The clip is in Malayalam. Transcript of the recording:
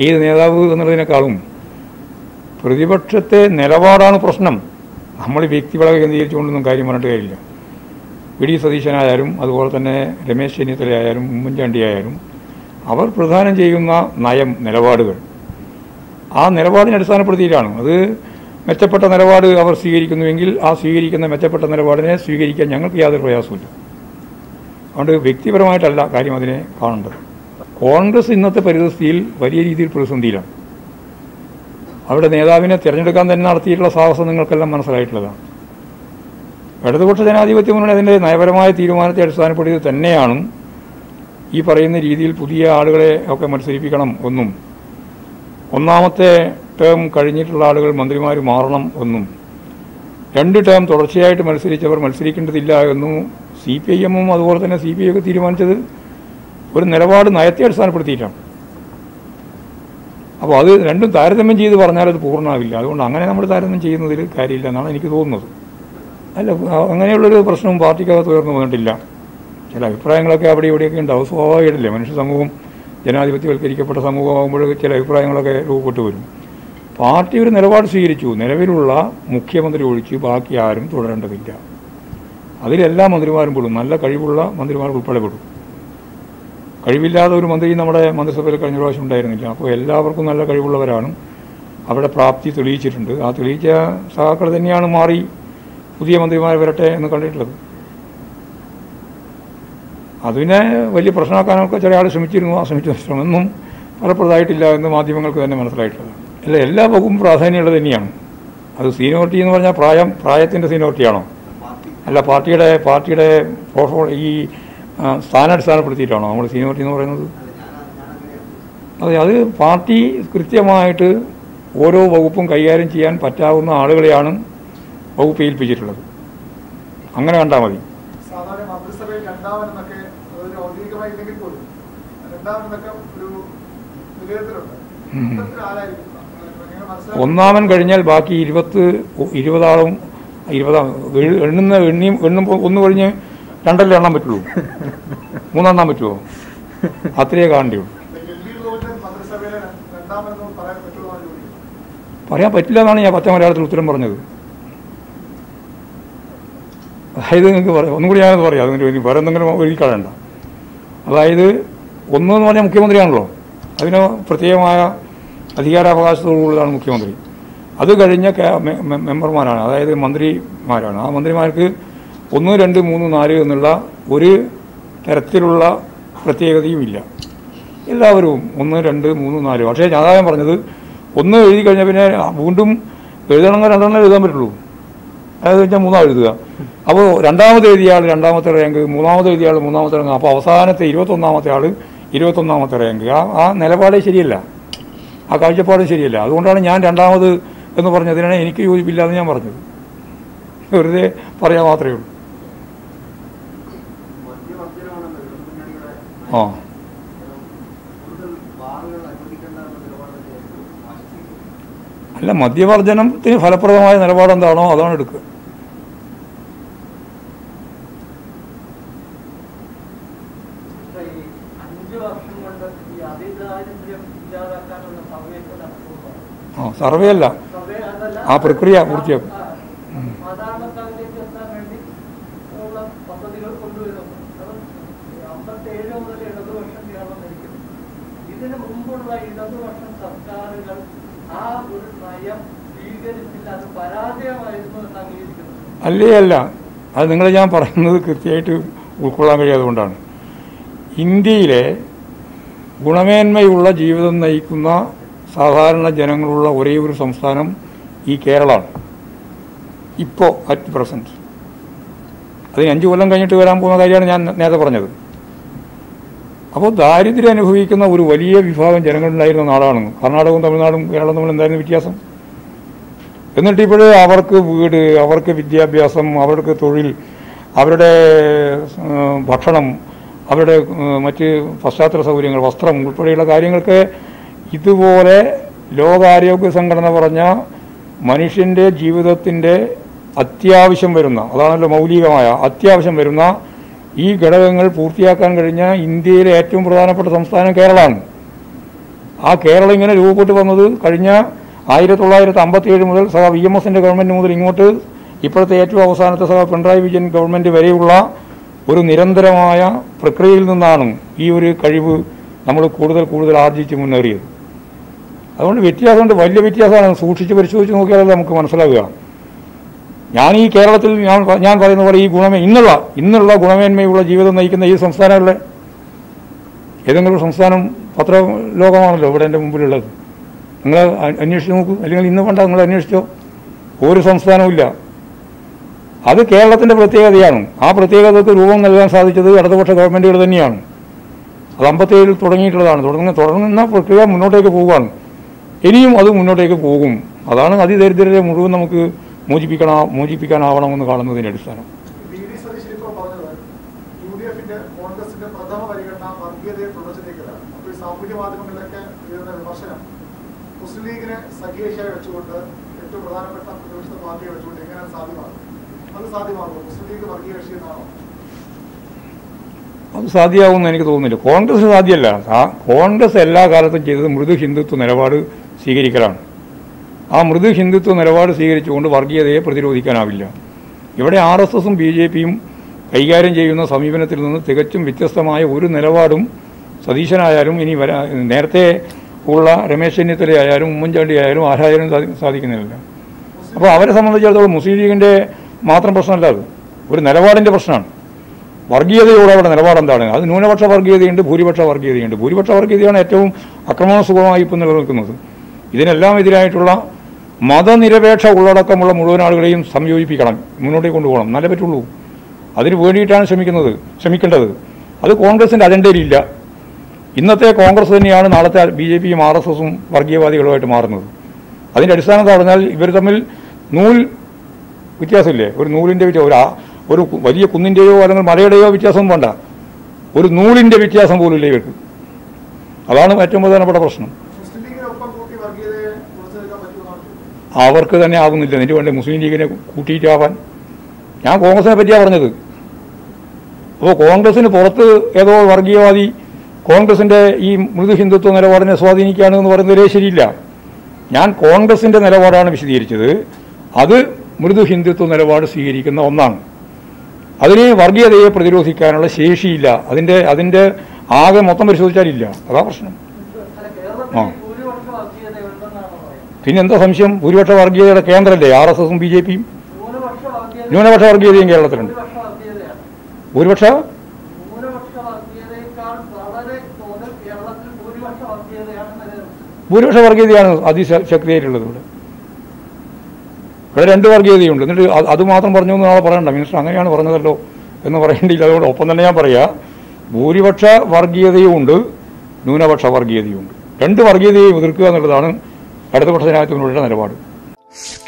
ഏത് നേതാവ് എന്നുള്ളതിനേക്കാളും പ്രതിപക്ഷത്തെ നിലപാടാണ് പ്രശ്നം നമ്മൾ വ്യക്തികളെ കേന്ദ്രീകരിച്ചുകൊണ്ടൊന്നും കാര്യം പറഞ്ഞിട്ട് കാര്യമില്ല വി ഡി സതീശനായാലും അതുപോലെ തന്നെ രമേശ് ചെന്നിത്തലയായാലും ഉമ്മൻചാണ്ടി ആയാലും അവർ പ്രധാനം ചെയ്യുന്ന നയം നിലപാടുകൾ ആ നിലപാടിനെ അടിസ്ഥാനപ്പെടുത്തിയിട്ടാണ് അത് മെച്ചപ്പെട്ട നിലപാട് അവർ സ്വീകരിക്കുന്നുവെങ്കിൽ ആ സ്വീകരിക്കുന്ന മെച്ചപ്പെട്ട നിലപാടിനെ സ്വീകരിക്കാൻ ഞങ്ങൾക്ക് യാതൊരു പ്രയാസമില്ല അതുകൊണ്ട് വ്യക്തിപരമായിട്ടല്ല കാര്യം അതിനെ കാണേണ്ടത് കോൺഗ്രസ് ഇന്നത്തെ പരിതസ്ഥിതിയിൽ വലിയ രീതിയിൽ പ്രതിസന്ധിയിലാണ് അവരുടെ നേതാവിനെ തിരഞ്ഞെടുക്കാൻ തന്നെ നടത്തിയിട്ടുള്ള സാഹസം നിങ്ങൾക്കെല്ലാം മനസ്സിലായിട്ടുള്ളതാണ് ഇടതുപക്ഷ ജനാധിപത്യ മുന്നണി അതിൻ്റെ നയപരമായ തീരുമാനത്തെ അടിസ്ഥാനപ്പെടുത്തി തന്നെയാണ് ഈ പറയുന്ന രീതിയിൽ പുതിയ ആളുകളെ ഒക്കെ മത്സരിപ്പിക്കണം എന്നും ഒന്നാമത്തെ ടേം കഴിഞ്ഞിട്ടുള്ള ആളുകൾ മന്ത്രിമാർ മാറണം എന്നും രണ്ട് ടേം തുടർച്ചയായിട്ട് മത്സരിച്ചവർ മത്സരിക്കേണ്ടതില്ല എന്നും സി പി ഐ എമ്മും അതുപോലെ തന്നെ സി പി ഐ ഒക്കെ തീരുമാനിച്ചത് ഒരു നിലപാട് നയത്തെ അടിസ്ഥാനപ്പെടുത്തിയിട്ടാണ് അപ്പോൾ അത് രണ്ടും താരതമ്യം ചെയ്ത് പറഞ്ഞാൽ അത് പൂർണ്ണമാവില്ല അതുകൊണ്ട് അങ്ങനെ നമ്മൾ താരതമ്യം ചെയ്യുന്നതിൽ കാര്യമില്ല എന്നാണ് എനിക്ക് തോന്നുന്നത് അല്ല അ- അങ്ങനെയുള്ളൊരു പ്രശ്നവും പാർട്ടിക്കകത്ത് ഉയർന്നു വന്നിട്ടില്ല ചില അഭിപ്രായങ്ങളൊക്കെ അവിടെ ഇവിടെയൊക്കെ ഉണ്ടാവും സ്വാഭാവികമല്ലേ മനുഷ്യ സമൂഹം ജനാധിപത്യവൽക്കരിക്കപ്പെട്ട സമൂഹമാകുമ്പോൾ ചില അഭിപ്രായങ്ങളൊക്കെ രൂപപ്പെട്ടു വരും പാർട്ടി ഒരു നിലപാട് സ്വീകരിച്ചു നിലവിലുള്ള മുഖ്യമന്ത്രി ഒഴിച്ച് ബാക്കി ആരും തുടരേണ്ടതില്ല അതിലെല്ലാ മന്ത്രിമാരും പെടും നല്ല കഴിവുള്ള മന്ത്രിമാർ ഉൾപ്പെടെ പെടും കഴിവില്ലാത്ത ഒരു മന്ത്രി നമ്മുടെ മന്ത്രിസഭയിൽ കഴിഞ്ഞ പ്രാവശ്യം ഉണ്ടായിരുന്നില്ല അപ്പോൾ എല്ലാവർക്കും നല്ല കഴിവുള്ളവരാണ് അവരുടെ പ്രാപ്തി തെളിയിച്ചിട്ടുണ്ട് ആ തെളിയിച്ച സഹാക്കൾ തന്നെയാണ് മാറി പുതിയ മന്ത്രിമാർ വരട്ടെ എന്ന് കണ്ടിട്ടുള്ളത് അതിനെ വലിയ പ്രശ്നമാക്കാനൊക്കെ ചില ആൾ ശ്രമിച്ചിരുന്നു ആ ശ്രമിച്ച ശ്രമമൊന്നും ഫലപ്രദമായിട്ടില്ല എന്ന് മാധ്യമങ്ങൾക്ക് തന്നെ മനസ്സിലായിട്ടുള്ളത് അല്ല എല്ലാ വകുപ്പും പ്രാധാന്യമുള്ളത് തന്നെയാണ് അത് സീനിയോറിറ്റി എന്ന് പറഞ്ഞാൽ പ്രായം പ്രായത്തിൻ്റെ സീനിയോറിറ്റിയാണോ അല്ല പാർട്ടിയുടെ പാർട്ടിയുടെ പ്രോട്ടോ ഈ ആ, സ്ഥാനാടിസ്ഥാനപ്പെടുത്തിയിട്ടാണോ നമ്മൾ സീനിയോറിറ്റി എന്ന് പറയുന്നത് അതെ അത് പാർട്ടി കൃത്യമായിട്ട് ഓരോ വകുപ്പും കൈകാര്യം ചെയ്യാൻ പറ്റാവുന്ന ആളുകളെയാണ് വകുപ്പ് ഏൽപ്പിച്ചിട്ടുള്ളത് അങ്ങനെ കണ്ടാൽ മതി സാധാരണ മന്ത്രിസഭയിൽ രണ്ടാമനെന്നൊക്കെ അതൊരു ഔദ്യോഗികമായി ഇല്ലെങ്കിൽ പോലും രണ്ടാമനെന്നൊക്കെ ഒരു വിലയിരുത്തലുണ്ട് ഉം. അത്തരത്തിൽ ആരായിരിക്കും നിങ്ങൾ മനസ്സിലാക്കി ഒന്നാമൻ കഴിഞ്ഞാൽ ബാക്കി ഇരുപത്ത് ഇരുപതാളും ഇരുപതാം എഴ്- എണ്ണുന്ന എണ്ണിയും എണ്ണുമ്പോൾ ഒന്ന് കഴിഞ്ഞ് രണ്ടല്ലേ എണ്ണാൻ പറ്റുള്ളൂ മൂന്നെണ്ണാൻ പറ്റുമോ അത്രയേ കാണേണ്ടിയുള്ളൂ ഡൽഹി ഗവൺമെന്റ് മന്ത്രിസഭയിലെ രണ്ടാമെന്ന് പറയാൻ പറ്റുമോ എന്ന് ചോദിക്കും പറയാൻ പറ്റില്ല എന്നാണ് ഞാൻ പച്ച മലയാളത്തിൽ ഉത്തരം പറഞ്ഞത് അതായത് നിങ്ങൾക്ക് പറയാം ഒന്നും കൂടി ഞാനത് പറയാം അതിന് വേണ്ടി വേറെ എന്തെങ്കിലും ഒഴുകി കളയണ്ട അതായത് ഒന്നെന്ന് പറഞ്ഞാൽ മുഖ്യമന്ത്രിയാണല്ലോ അതിന് പ്രത്യേകമായ അധികാരാവകാശത്തോടുള്ളതാണ് മുഖ്യമന്ത്രി അത് കഴിഞ്ഞ കേ- മെ- മെ- മെമ്പർമാരാണ് അതായത് മന്ത്രിമാരാണ് ആ മന്ത്രിമാർക്ക് ഒന്ന് രണ്ട് മൂന്ന് നാല് എന്നുള്ള ഒരു തരത്തിലുള്ള പ്രത്യേകതയും ഇല്ല എല്ലാവരും ഒന്ന് രണ്ട് മൂന്ന് നാല് പക്ഷേ ഞാൻ അതാ ഞാൻ പറഞ്ഞത് ഒന്ന് എഴുതി കഴിഞ്ഞാൽ പിന്നെ വീണ്ടും എഴുതണമെങ്കിൽ രണ്ടെണ്ണം എഴുതാൻ പറ്റുള്ളൂ അതായത് വെച്ചാൽ മൂന്നാം എഴുതുക അപ്പോൾ രണ്ടാമത് എഴുതിയ ആൾ രണ്ടാമത്തെ റാങ്ക് മൂന്നാമത് എഴുതിയ ആൾ മൂന്നാമത്തെ റാങ്ക് അപ്പോൾ അവസാനത്തെ ഇരുപത്തൊന്നാമത്തെ ആൾ ഇരുപത്തൊന്നാമത്തെ റാങ്ക് ആ ആ നിലപാടേ ശരിയല്ല ആ കാഴ്ചപ്പാടും ശരിയല്ല അതുകൊണ്ടാണ് ഞാൻ രണ്ടാമത് എന്ന് പറഞ്ഞതിനാണ് എനിക്ക് യോജിപ്പില്ല എന്ന് ഞാൻ പറഞ്ഞത് വെറുതെ പറയാൻ മാത്രമേ ഉള്ളൂ മദ്യവർജനമാണല്ലോ ഇടതുമുന്നണിയുടെ ആ കൂടുതൽ ബാറുകൾ അനുവദിക്കേണ്ട എന്ന നിലപാട് തന്നെയായിരുന്നു ആശിക്കുന്നത് അല്ല മദ്യവർജനത്തിന് ഫലപ്രദമായ നിലപാടെന്താണോ അതാണ് എടുക്കുക ഈ അഞ്ച് വർഷം കൊണ്ട് ഈ അതിദാരിദ്ര്യം ഇല്ലാതാക്കാനുള്ള സർവേക്ക് നടത്തുന്നതാണ് ആ സർവേ അല്ല സർവേ അതല്ല ആ പ്രക്രിയ പൂർത്തിയാക്കും. ആ, സാധാരണക്കാരിലേക്ക് എത്താൻ വേണ്ടി ഉള്ള പദ്ധതികൾ കൊണ്ടുവരുന്നു അത് അമ്പത്തേഴ് മുതൽ ഇടതുപക്ഷം കേരളം നയിക്കുന്നു ഇതിനു മുമ്പുള്ള ഇടതുപക്ഷം സർക്കാരുകൾ ആ ഒരു നയം സ്വീകരിച്ചില്ല അത് പരാജയമായിരുന്നു എന്ന് അംഗീകരിക്കുന്നു അല്ലേ അല്ല അത് നിങ്ങൾ ഞാൻ പറയുന്നത് കൃത്യമായിട്ട് ഉൾക്കൊള്ളാൻ കഴിയാതുകൊണ്ടാണ് ഇന്ത്യയിലെ ഗുണമേന്മയുള്ള ജീവിതം നയിക്കുന്ന സാധാരണ ജനങ്ങളുള്ള ഒരേ ഒരു സംസ്ഥാനം ഈ കേരളമാണ് ഇപ്പോൾ അറ്റ് പ്രസൻറ്റ് അതിന് അഞ്ച് കൊല്ലം കഴിഞ്ഞിട്ട് വരാൻ പോകുന്ന കാര്യമാണ് ഞാൻ നേരത്തെ പറഞ്ഞത് അപ്പോൾ ദാരിദ്ര്യം അനുഭവിക്കുന്ന ഒരു വലിയ വിഭാഗം ജനങ്ങളുണ്ടായിരുന്ന നാടാണ് കർണാടകവും തമിഴ്നാടും കേരളവും തമ്മിൽ എന്തായിരുന്നു വ്യത്യാസം എന്നിട്ട് ഇപ്പോൾ അവർക്ക് വീട് അവർക്ക് വിദ്യാഭ്യാസം അവർക്ക് തൊഴിൽ അവരുടെ ഏഹ്, ഭക്ഷണം അവരുടെ ഏഹ്, മറ്റ് പശ്ചാത്തല സൗകര്യങ്ങൾ വസ്ത്രം ഉൾപ്പെടെയുള്ള കാര്യങ്ങൾക്ക് ഇതുപോലെ ലോകാരോഗ്യ സംഘടന പറഞ്ഞ മനുഷ്യൻ്റെ ജീവിതത്തിൻ്റെ അത്യാവശ്യം വരുന്ന അതാണല്ലോ മൗലികമായ അത്യാവശ്യം വരുന്ന ഈ ഘടകങ്ങൾ പൂർത്തിയാക്കാൻ കഴിഞ്ഞ ഇന്ത്യയിലെ ഏറ്റവും പ്രധാനപ്പെട്ട സംസ്ഥാനം കേരളമാണ് ആ കേരളം ഇങ്ങനെ രൂപപ്പെട്ടു വന്നത് കഴിഞ്ഞ ആയിരത്തി തൊള്ളായിരത്തി അമ്പത്തി ഏഴ് മുതൽ സഹ വി എം എസിൻ്റെ ഗവൺമെൻറ് മുതൽ ഇങ്ങോട്ട് ഇപ്പോഴത്തെ ഏറ്റവും അവസാനത്തെ സഹ പിണറായി വിജയൻ ഗവൺമെൻറ് വരെയുള്ള ഒരു നിരന്തരമായ പ്രക്രിയയിൽ നിന്നാണ് ഈ ഒരു കഴിവ് നമ്മൾ കൂടുതൽ കൂടുതൽ ആർജിച്ച് മുന്നേറിയത് അതുകൊണ്ട് വ്യത്യാസമുണ്ട് വലിയ വ്യത്യാസമാണ് സൂക്ഷിച്ച് പരിശോധിച്ച് നോക്കിയാലേ നമുക്ക് മനസ്സിലാവുക ഞാൻ ഈ കേരളത്തിൽ ഞാൻ ഞാൻ പറയുന്ന പോലെ ഈ ഗുണമേ ഇന്നുള്ള ഇന്നുള്ള ഗുണമേന്മയുള്ള ജീവിതം നയിക്കുന്ന ഈ സംസ്ഥാനങ്ങളിലെ ഏതെങ്കിലും ഒരു സംസ്ഥാനം പത്ര ലോകമാണല്ലോ ഇവിടെ എൻ്റെ മുമ്പിലുള്ളത് നിങ്ങൾ അ- അന്വേഷിച്ച് നോക്കൂ അല്ലെങ്കിൽ ഇന്ന് വേണ്ട നിങ്ങൾ അന്വേഷിച്ചോ ഒരു സംസ്ഥാനവും ഇല്ല അത് കേരളത്തിൻ്റെ പ്രത്യേകതയാണ് ആ പ്രത്യേകതക്ക് രൂപം നൽകാൻ സാധിച്ചത് ഇടതുപക്ഷ ഗവൺമെൻറ്റുകൾ തന്നെയാണ് അത് അമ്പത്തേഴിൽ തുടങ്ങിയിട്ടുള്ളതാണ് തുടങ്ങുന്ന തുടങ്ങുന്ന പ്രക്രിയ മുന്നോട്ടേക്ക് പോവുകയാണ് ഇനിയും അത് മുന്നോട്ടേക്ക് പോകും അതാണ് അതിദരിദ്രരെ മുഴുവൻ നമുക്ക് മോചിപ്പിക്കണ മോചിപ്പിക്കാനാവണമെന്ന് കാണുന്നതിൻ്റെ അടിസ്ഥാനം വി ഡി സതീശൻ ഇപ്പോൾ പറഞ്ഞത് യു ഡി എഫിന്റെ കോൺഗ്രസിന്റെ പ്രഥമ പരിഗണന വർഗീയതയെ തുടച്ചു നീക്കലാണ് അപ്പോൾ ഈ സാമൂഹ്യ മാധ്യമങ്ങളിലൊക്കെ ഉയർന്ന വിമർശനം മുസ്ലിം ലീഗിനെ സഖ്യേഷായി വെച്ചുകൊണ്ട് ഏറ്റവും പ്രധാനപ്പെട്ട പ്രതിപക്ഷ പാർട്ടിയെ വെച്ചുകൊണ്ട് എങ്ങനെ സാധ്യമാകും അത് സാധ്യമാകുമോ മുസ്ലിം ലീഗ് വർഗീയ കക്ഷി എന്നാണോ അത് സാധ്യമാകുമെന്ന് എനിക്ക് തോന്നുന്നില്ല കോൺഗ്രസ് സാധ്യമല്ല ആ കോൺഗ്രസ് എല്ലാ കാലത്തും ചെയ്തത് മൃദു ഹിന്ദുത്വ നിലപാട് സ്വീകരിക്കലാണ് ആ മൃദു ഹിന്ദുത്വ നിലപാട് സ്വീകരിച്ചുകൊണ്ട് വർഗീയതയെ പ്രതിരോധിക്കാനാവില്ല ഇവിടെ ആർ എസ് എസും ബി ജെ പിയും കൈകാര്യം ചെയ്യുന്ന സമീപനത്തിൽ നിന്ന് തികച്ചും വ്യത്യസ്തമായ ഒരു നിലപാടും സതീശനായാലും ഇനി വരാ നേരത്തെ ഉള്ള രമേശ് ചെന്നിത്തല ആയാലും ഉമ്മൻചാണ്ടി ആയാലും ആരായാലും സാധി- സാധിക്കുന്നില്ല അപ്പോൾ അവരെ സംബന്ധിച്ചിടത്തോളം മുസ്ലിം ലീഗിൻ്റെ മാത്രം പ്രശ്നമല്ല അത് ഒരു നിലപാടിൻ്റെ പ്രശ്നമാണ് വർഗീയതയോട് അവിടെ നിലപാടെന്താണ് അത് ന്യൂനപക്ഷ വർഗീയതയുണ്ട് ഭൂരിപക്ഷ വർഗീയതയുണ്ട് ഭൂരിപക്ഷ വർഗീയതയാണ് ഏറ്റവും അക്രമണസുഖമായി ഇപ്പോൾ നിലനിൽക്കുന്നത് ഇതിനെല്ലാം എതിരായിട്ടുള്ള മതനിരപേക്ഷ ഉള്ളടക്കമുള്ള മുഴുവൻ ആളുകളെയും സംയോജിപ്പിക്കണം മുന്നോട്ടേക്ക് കൊണ്ടുപോകണം നല്ല പറ്റുള്ളൂ അതിന് വേണ്ടിയിട്ടാണ് ശ്രമിക്കുന്നത് ശ്രമിക്കേണ്ടത് അത് കോൺഗ്രസിൻ്റെ അജണ്ടയിലില്ല ഇന്നത്തെ കോൺഗ്രസ് തന്നെയാണ് നാളത്തെ ബി ജെ പിയും ആർ എസ് എസും വർഗീയവാദികളുമായിട്ട് മാറുന്നത് അതിൻ്റെ അടിസ്ഥാനത്തിൽ പറഞ്ഞാൽ ഇവർ തമ്മിൽ നൂൽ വ്യത്യാസമില്ലേ ഒരു നൂലിൻ്റെ വ്യത്യാസം ഒരു ആ- ഒരു കു- വലിയ കുന്നിൻ്റെയോ അല്ലെങ്കിൽ മലയുടെയോ വ്യത്യാസം വേണ്ട ഒരു നൂലിൻ്റെ വ്യത്യാസം പോലും ഇല്ല ഇവർക്ക് അതാണ് ഏറ്റവും പ്രധാനപ്പെട്ട പ്രശ്നം മുസ്ലിം ലീഗിനെ ഒപ്പം കൂട്ടി വർഗീയതയെ തുടച്ചു നീക്കാൻ പറ്റുമെന്നാണ് ചോദിക്കുന്നത്. അവർക്ക് തന്നെ ആവുന്നില്ല എന്നിട്ട് വേണ്ടേ മുസ്ലിം ലീഗിനെ കൂട്ടിയിട്ടാവാൻ ഞാൻ കോൺഗ്രസിനെ പറ്റിയാണ് പറഞ്ഞത് അപ്പോൾ കോൺഗ്രസിന് പുറത്ത് ഏതോ വർഗീയവാദി കോൺഗ്രസിൻ്റെ ഈ മൃദു ഹിന്ദുത്വ നിലപാടിനെ സ്വാധീനിക്കുകയാണ് എന്ന് പറയുന്നതിലേ ശരിയില്ല ഞാൻ കോൺഗ്രസിൻ്റെ നിലപാടാണ് വിശദീകരിച്ചത് അത് മൃദു ഹിന്ദുത്വ നിലപാട് സ്വീകരിക്കുന്ന ഒന്നാണ് അതിന് വർഗീയതയെ പ്രതിരോധിക്കാനുള്ള ശേഷിയില്ല അതിൻ്റെ അതിൻ്റെ ആകെ മൊത്തം പരിശോധിച്ചാലില്ല അതാ പ്രശ്നം അല്ല, ആ. കേരളത്തിൽ ഭൂരിപക്ഷ വർഗീയതയുണ്ടെന്നാണ് പറയുന്നത് പിന്നെ എന്താ സംശയം ഭൂരിപക്ഷ വർഗീയതയുടെ കേന്ദ്രമല്ലേ ആർ എസ് എസും ബി ജെ പിയും ന്യൂനപക്ഷ വർഗീയത ന്യൂനപക്ഷ വർഗീയതയും കേരളത്തിലുണ്ട് ഭൂരിപക്ഷ വർഗീയതയാണ് ഭൂരിപക്ഷ ന്യൂനപക്ഷ വർഗീയതയേക്കാൾ വളരെ തോതിൽ കേരളത്തിൽ ഭൂരിപക്ഷ വർഗീയതയാണ് നിലനിൽക്കുന്നത് ഭൂരിപക്ഷ വർഗീയതയാണ് അതിശക്തിയായിട്ടുള്ളത് ഇവിടെ ഇവിടെ രണ്ട് വർഗീയതയുണ്ട് എന്നിട്ട് അത് അത് മാത്രം പറഞ്ഞു എന്ന് നാളെ പറയണ്ട മിനിസ്റ്റർ അങ്ങനെയാണ് പറഞ്ഞതല്ലോ എന്ന് പറയേണ്ടിയില്ല അതുകൊണ്ട് ഒപ്പം തന്നെ ഞാൻ പറയാ ഭൂരിപക്ഷ വർഗീയതയും ഉണ്ട് ന്യൂനപക്ഷ വർഗീയതയും ഉണ്ട് രണ്ട് വർഗീയതയെ എതിർക്കുക എന്നുള്ളതാണ് ഇടതുപക്ഷ ജനാധിപത്യത്തിനുള്ള നിലപാട്